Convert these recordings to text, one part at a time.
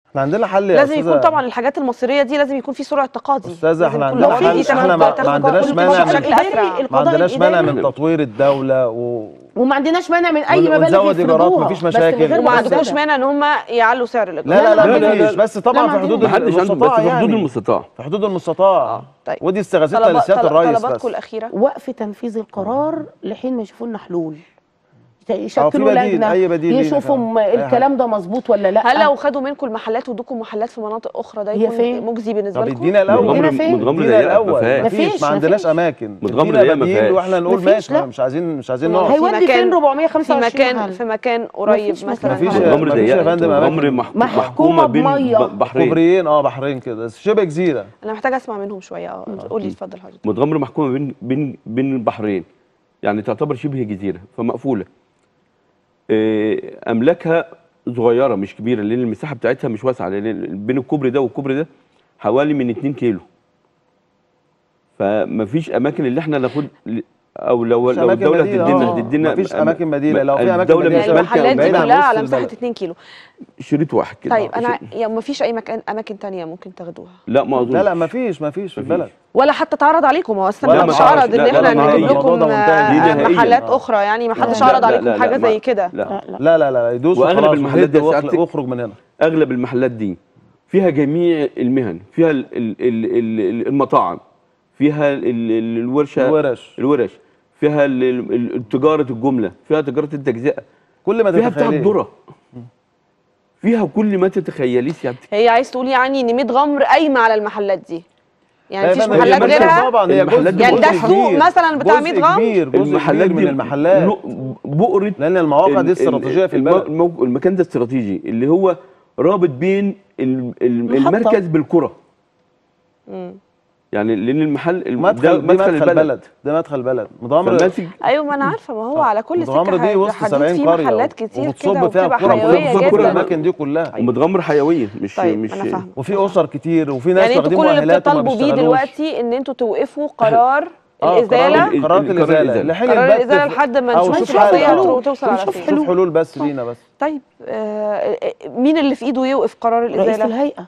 احنا عندنا حل يا لازم أستاذة- يكون طبعا الحاجات المصرية دي لازم يكون في سرعة تقاضي أستاذة، لازم إحنا يكون عندنا لو حل. في إحنا تاخد- ما- تاخد ما عندناش قانون مانع بشكل من- أسرع ما القضاء عندناش مانع الإداري. من تطوير الدوله و... وما عندناش مانع من اي ون- مبالغ ونزود إيجارات، يفرضوها مفيش بس من مشاكل. غير وما بس- عندكوش مؤسسات. مانع ان هم يعلوا سعر الايجار لا لا لا, لا، لا، مفيش لا. بس طبعا لا، في ما حدود عندنا. محدش عنده بس المستطاع في حدود يعني المستطاع في حدود المستطاع اه طيب ودي استغاثتنا طلبات لسياده الرئيس طلباتكم بس الأخيرة وقف تنفيذ القرار لحين ما يشوفوا لنا حلول في يشكلوا بديل، لجنه أي بديل لينا يشوفوا كمان. م- أي الكلام ده مظبوط ولا لا هل لو خدوا منكم المحلات وادوكم محلات في مناطق اخرى ده هي يكون فين؟ مجزي بالنسبه طب لكم؟ ادينا الاول متغمر- متغمر فين؟ متغمر ادينا ضيقه ما الاول فيهاش مفيش، مفيش ما عندناش مفيش. اماكن متغمر ادينا ضيقه ما بديل فيهاش. واحنا نقول مفيش، ماشي لا. مش عايزين مش عايزين هو نقعد في هيودي مكان- فين في 425 مكان محل؟ في مكان قريب مفيش مثلا مكان. مفيش- محل. متغمر مفيش يا ضيقه فندم متغمر أماكن. مح- محكومة بين بمية. ب- بحرين كوبريين اه بحرين كده شبه جزيره انا محتاجه اسمع منهم شويه اه قولي اتفضل حضرتك متغمر محكومه بين بين بين البحرين يعني تعتبر شبه جزيره فمقفوله إيه، املاكها صغيره مش كبيره لان المساحه بتاعتها مش واسعه لان بين الكوبري ده والكوبري ده حوالي من 2 كيلو فمفيش اماكن اللي احنا ناخد او لو مفيش لو أماكن الدوله بديلة، هتدينا آه. هتدينا مفيش أم- أماكن بديلة. لو في أماكن الدوله بديلة مش يعني مالكة المحلات دي بعيد عن كلها وسط على مساحه البلد. 2 كيلو شريط واحد كده طيب انا شريط- يعني ما فيش اي مكان اماكن تانية ممكن تاخدوها لا ما اظنش لا لا مفيش مفيش في مفيش. البلد ولا حتى اتعرض عليكم هو اصلا ولا ما حدش ما عرض عرض. ان لا، احنا لا، لا، نجيب الموضوع لكم ده منتهي. آه، دي نهائياً. محلات آه. اخرى يعني ما حدش لا، عرض لا، عليكم لا، لا، حاجه ما- زي كده لا لا لا لا لا لا يدوسوا وأغلب خلاص المحلات دي وهد سعادتك- واخرج من هنا اغلب المحلات دي فيها جميع المهن فيها ال ال ال ال المطاعم فيها ال ال الورشه الورش الورش فيها ال- ال- ال- تجاره الجمله فيها تجاره التجزئه كل ما فيها بتاع تتخيليه الذره فيها كل ما تتخيليه سيادتك هي عايز تقول يعني ان 100 غمر قايمه على المحلات دي يعني لا، مفيش لا، هي محلات مركز غيرها طبعا هي المحلات جزء دي يعني ده جزء السوق كبير. مثلا بتاع 100 جزء غمر كبير جزء المحلات كبير دي من المحلات له- بؤره لان المواقع دي ال- ال- استراتيجيه في الم- البلد المو- المكان ده استراتيجي اللي هو رابط بين ال- ال- محطة. المركز بالقرى مم. يعني لان المحل الم- مدخل ده دي مدخل البلد البلد ده مدخل البلد مضامر فماسك ايوه ما انا عارفه ما هو على كل متغمر سكه دي وسط حديد 70 في قريه محلات كتير وبتصب كده فيها وبتبقى الكرة حيويه بتصب في كرة جدا الاماكن دي كلها ومتغمر حيويا مش طيب مش انا فاهمه وفي اسر كتير وفي ناس يعني انتوا واخدين كل اللي مؤهلات وما بتطالبوا بيه بيشتغلوش. دلوقتي ان انتوا توقفوا قرار آه، الازاله قرار- قرار ال- الازاله الإزالة. لحين قرار البت الازاله في- لحد ما أو نشوف نشوف الشخصيه حل. وتوصل على نشوف فين نشوف حلول بس لينا بس طيب آه، مين اللي في ايده يوقف قرار رئيس الازاله الهيئه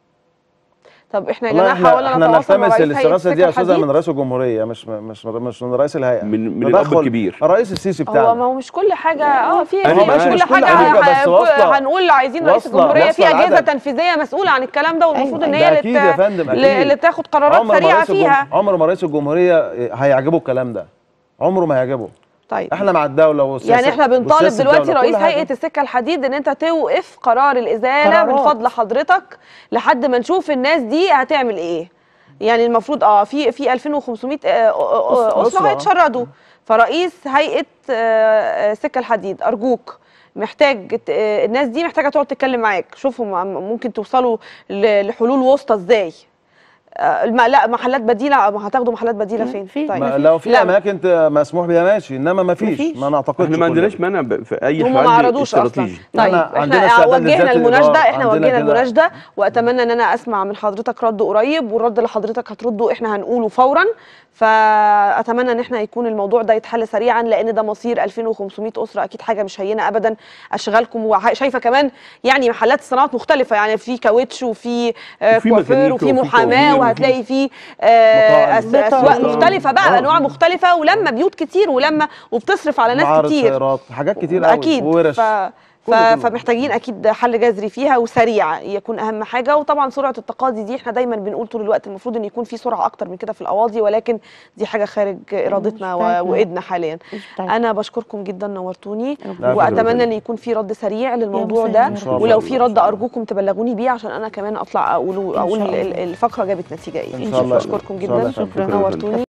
طب احنا يا والله جماعه حاولنا احنا احنا نتواصل مع نلتمس رئيس هيئه الاستغاثه دي يا السكة استاذه الحديد من رئيس الجمهوريه مش مش مش من رئيس الهيئه من من الاب تدخل الكبير الرئيس السيسي هو بتاعنا ما هو مش كل حاجه اه في أنا في معاك. مش مش كل كل حاجه حاجة، بس ه- واصلة- هنقول عايزين رئيس واصلة- الجمهوريه في واصلة اجهزه العدد. تنفيذيه مسؤوله عن الكلام ده والمفروض ان أيوة. هي ده اللي اكيد يا فندم ل- اكيد اللي تاخد قرارات عمر ما سريعه رئيس الجم- فيها عمر ما رئيس الجمهوريه هيعجبه الكلام ده عمره ما هيعجبه طيب احنا مع الدوله والسياسه يعني احنا بنطالب والسياسة دلوقتي الدولة، رئيس كل حاجة. هيئه السكه الحديد ان انت توقف قرار الازاله من قرارات. فضل حضرتك لحد ما نشوف الناس دي هتعمل ايه يعني المفروض اه في في 2500 آه، آه، آه، أسرة. اسره هيتشردوا فرئيس هيئه آه، آه، سكه الحديد ارجوك محتاج ت- آه، الناس دي محتاجه تقعد تتكلم معاك شوفوا م- ممكن توصلوا ل- لحلول وسطى ازاي آه، الم- لا محلات بديله ما هتاخدوا محلات بديله مم، فين في- طيب ما لو في لا. اماكن ت- مسموح بيها ماشي انما ما فيش مفيش. ما نعتقدش احنا ما كل عندناش ده. مانع ب- في اي هم ما حل عرضوش اصلا استراتيجي طيب إحنا عندنا احنا استعداد وجهنا لذات المناشده الإدارة، احنا عندنا وجهنا كده. المناشده واتمنى ان انا اسمع من حضرتك رد قريب والرد اللي حضرتك هترده احنا هنقوله فورا فاتمنى ان احنا يكون الموضوع ده يتحل سريعا لان ده مصير 2500 اسره اكيد حاجه مش هينه ابدا اشغالكم وشايفه كمان يعني محلات الصناعات مختلفه يعني في كاوتش وفي آه، وفي كوافير ميكانيكا وفي وفي محاماه كوافير وهتلاقي في آه، مطاعم. أس- اسواق مطاعم. مختلفه بقى آه. انواع مختلفه ولما بيوت كتير ولما وبتصرف على ناس معارض كتير سيارات حاجات كتير قوي اكيد وورش ف... ف... كله كله. فمحتاجين اكيد حل جذري فيها وسريع يكون اهم حاجه وطبعا سرعه التقاضي دي احنا دايما بنقول طول الوقت المفروض ان يكون في سرعه اكتر من كده في القواضي ولكن دي حاجه خارج ارادتنا بتاعتنا. و- وايدنا حاليا مش بتاعتنا. انا بشكركم جدا نورتوني لا، واتمنى ان يكون في رد سريع للموضوع مسهل ده يا إن شاء الله. ولو في إن رد شاء الله. ارجوكم تبلغوني بيه عشان انا كمان اطلع اقول اقول شاء الله. ال- الفقره جابت نتيجه ايه إن شاء الله. بشكركم إن شاء الله جدا يا فندم. شكراً. نورتوني